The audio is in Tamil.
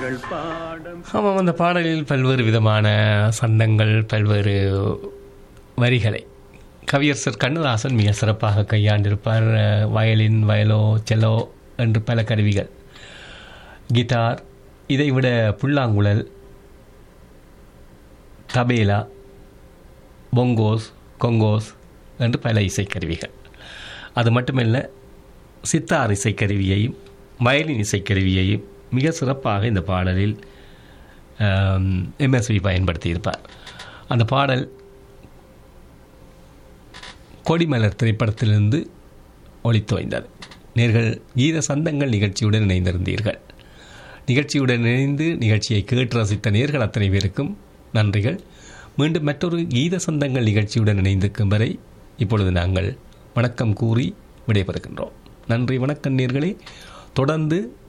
ஆமாம் அந்த பாடலில் பல்வேறு விதமான சந்தங்கள் பல்வேறு வரிகளை கவியரசர் கண்ணதாசன் மிக சிறப்பாக கையாண்டிருப்பார் அஹ், வயலின் வயலோ செலோ என்று பல கருவிகள் கிட்டார் இதைவிட புல்லாங்குழல் தபேலா பொங்கோஸ் கொங்கோஸ் என்று பல இசைக்கருவிகள் அது மட்டுமல்ல சித்தார் இசைக்கருவியையும் வயலின் இசைக்கருவியையும் மிக சிறப்பாக இந்த பாடலில் எம்எஸ்வி பயன்படுத்தியிருப்பார் அந்த பாடல் கொடிமலர் திரைப்படத்திலிருந்து ஒளித்தோய்ந்தது நேர்கள் கீத சந்தங்கள் நிகழ்ச்சியுடன் இணைந்திருந்தீர்கள் நிகழ்ச்சியுடன் இணைந்து நிகழ்ச்சியை கேட்டு ரசித்த நேர்கள் அத்தனை பேருக்கும் நன்றிகள் மீண்டும் மற்றொரு கீத சந்தங்கள் நிகழ்ச்சியுடன் இணைந்திருக்கும் வரை இப்பொழுது நாங்கள் வணக்கம் கூறி விடைபெறுகின்றோம் நன்றி வணக்கம் நேர்களே தொடர்ந்து